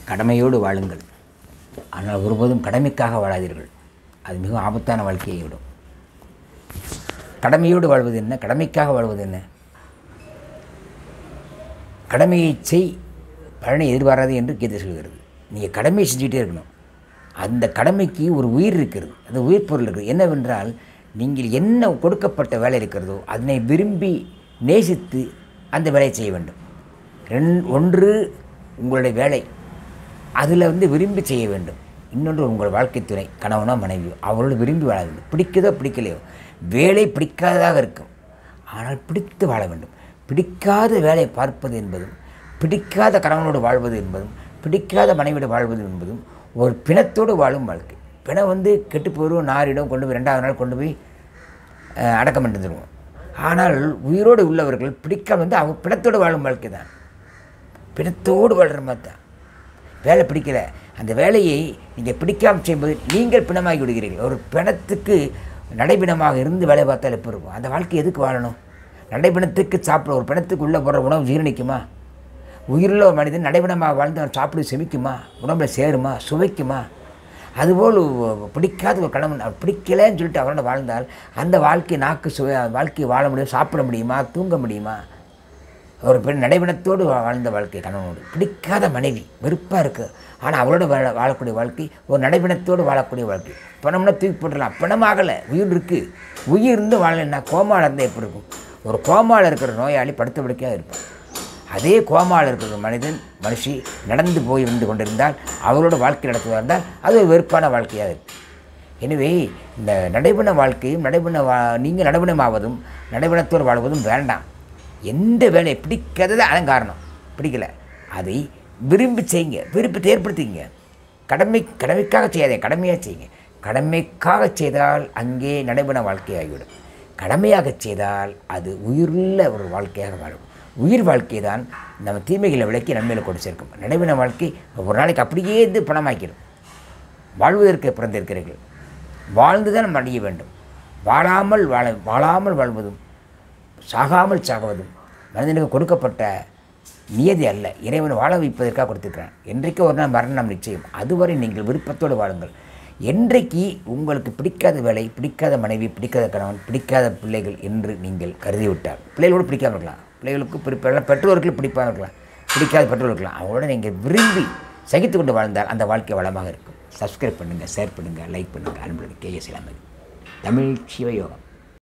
கடமையோடு வாழுங்கள் ஆனால் ஒருபோதும் கடமைக்காக வாழாதீர்கள் அது மிகவும் ஆபத்தான வாழ்க்கையை விடும் கடமையோடு வாழ்வது என்ன கடமைக்காக வாழ்வது என்ன கடமையை செய் பலனை எதிர்பாராது என்று கீதை சொல்கிறது நீங்கள் கடமையை செஞ்சுக்கிட்டே இருக்கணும் அந்த கடமைக்கு ஒரு உயிர் இருக்கிறது அந்த உயிர் பொருள் இருக்குது என்னவென்றால் நீங்கள் என்ன கொடுக்கப்பட்ட வேலை இருக்கிறதோ அதனை விரும்பி நேசித்து அந்த வேலையை செய்ய வேண்டும் ரெண் ஒன்று உங்களுடைய வேலை அதில் வந்து விரும்பி செய்ய வேண்டும் இன்னொன்று உங்கள் வாழ்க்கை துணை கணவனோ மனைவியோ அவரோடு விரும்பி வாழ வேண்டும் பிடிக்குதோ பிடிக்கலையோ வேலை பிடிக்காததாக இருக்கும் ஆனால் பிடித்து வாழ வேண்டும் பிடிக்காத வேலையை பார்ப்பது என்பதும் பிடிக்காத கணவனோடு வாழ்வது என்பதும் பிடிக்காத மனைவியோடு வாழ்வது என்பதும் ஒரு பிணத்தோடு வாழும் வாழ்க்கை பிணம் வந்து கெட்டு போயிடும் நாரிடம் கொண்டு போய் ரெண்டாவது நாள் கொண்டு போய் அஹ், அடக்கம் பண்ணி தருவோம் ஆனால் உயிரோடு உள்ளவர்கள் பிடிக்காம வந்து அவங்க பிணத்தோடு வாழும் வாழ்க்கை தான் பிணத்தோடு வாழ்கிற மாதிரி தான் வேலை பிடிக்கல அந்த வேலையை நீங்கள் பிடிக்காமல் செய்யும்போது நீங்கள் பிணமாகி விடுகிறீர்கள் ஒரு பிணத்துக்கு நடைபிணமாக இருந்து வேலை பார்த்தால் எப்போ இருக்கும் அந்த வாழ்க்கை எதுக்கு வாழணும் நடைபிணத்துக்கு சாப்பிட ஒரு பிணத்துக்கு உள்ளே போடுற உணவு ஜீரணிக்குமா உயிருள்ள ஒரு மனிதன் நடைபிணமாக வாழ்ந்து அவன் சாப்பிட செமிக்குமா உடம்புல சேருமா சுவைக்குமா அதுபோல் பிடிக்காத ஒரு கணவன் அவர் பிடிக்கலைன்னு சொல்லிட்டு அவரோட வாழ்ந்தால் அந்த வாழ்க்கை நாக்கு சுவை வாழ்க்கையை வாழ முடியும் சாப்பிட முடியுமா தூங்க முடியுமா ஒரு பெண் நடைபெணத்தோடு வா- வாழ்ந்த வாழ்க்கை கணவனோடு பிடிக்காத மனைவி வெறுப்பாக இருக்குது ஆனால் அவளோட வாழ வாழக்கூடிய வாழ்க்கை ஒரு நடைபெணத்தோடு வாழக்கூடிய வாழ்க்கை பணம்னா தூக்கி போட்டுடலாம் பணமாகலை உயிர் இருக்குது உயிர் இருந்து வாழலைன்னா கோமாவில் இருந்தால் எப்படி இருக்கும் ஒரு கோமாவில் இருக்கிற நோயாளி படுத்த படுக்கையாக இருப்பான் அதே கோமாவில் இருக்கிற ஒரு மனிதன் மனுஷி நடந்து போய் வந்து கொண்டிருந்தால் அவரோட வாழ்க்கை நடத்துவதாக இருந்தால் அது ஒரு வெறுப்பான வாழ்க்கையாக இருக்கும் எனவே இந்த நடைபெண வாழ்க்கையும் நடைபெண வா நீங்கள் நடைபெணமாவதும் நடைபெணத்தோடு வாழ்வதும் வேண்டாம் எந்த வேலையை பிடிக்காதது அதான் காரணம் பிடிக்கல அதை விரும்பி செய்யுங்க விருப்பத்தை ஏற்படுத்திங்க கடமை கடமைக்காக செய்யாதீங்க கடமையாக செய்யுங்க கடமைக்காக செய்தால் அங்கே நடைபெண வாழ்க்கையாகிவிடும் கடமையாக செய்தால் அது உயிருள்ள ஒரு வாழ்க்கையாக வாழும் உயிர் வாழ்க்கை தான் நம்ம தீமைகளை விளக்கி நன்மையில் கொண்டு சேர்க்கும் நடைபெண வாழ்க்கை ஒரு நாளைக்கு அப்படியே இருந்து பணமாக்கிடும் வாழ்வதற்கு பிறந்திருக்கிறீர்கள் வாழ்ந்து தான் நம்ம அடைய வேண்டும் வாழாமல் வாழ வாழாமல் வாழ்வதும் சாகாமல் சாகுவதும் மனிதனுக்கு கொடுக்கப்பட்ட நியதி அல்ல இறைவன் வாழ வைப்பதற்காக கொடுத்துருக்கிறான் என்றைக்கு ஒரு நாள் மரணம் நிச்சயம் அதுவரை நீங்கள் விருப்பத்தோடு வாழுங்கள் என்றைக்கு உங்களுக்கு பிடிக்காத வேலை பிடிக்காத மனைவி பிடிக்காத கணவன் பிடிக்காத பிள்ளைகள் என்று நீங்கள் கருதிவிட்டால் பிள்ளைகளோடு பிடிக்காம இருக்கலாம் பிள்ளைகளுக்கு பிடிப்ப பெற்றோர்களுக்கு பிடிப்பாக இருக்கலாம் பிடிக்காத பெற்றோர்கள் இருக்கலாம் அவங்களோட நீங்கள் விரும்பி சகித்து கொண்டு வாழ்ந்தால் அந்த வாழ்க்கை வளமாக இருக்கும் சப்ஸ்கிரைப் பண்ணுங்கள் ஷேர் பண்ணுங்கள் லைக் பண்ணுங்கள் அன்புடன் கேஎஸ் இளமதி தமிழ் சிவயோகம்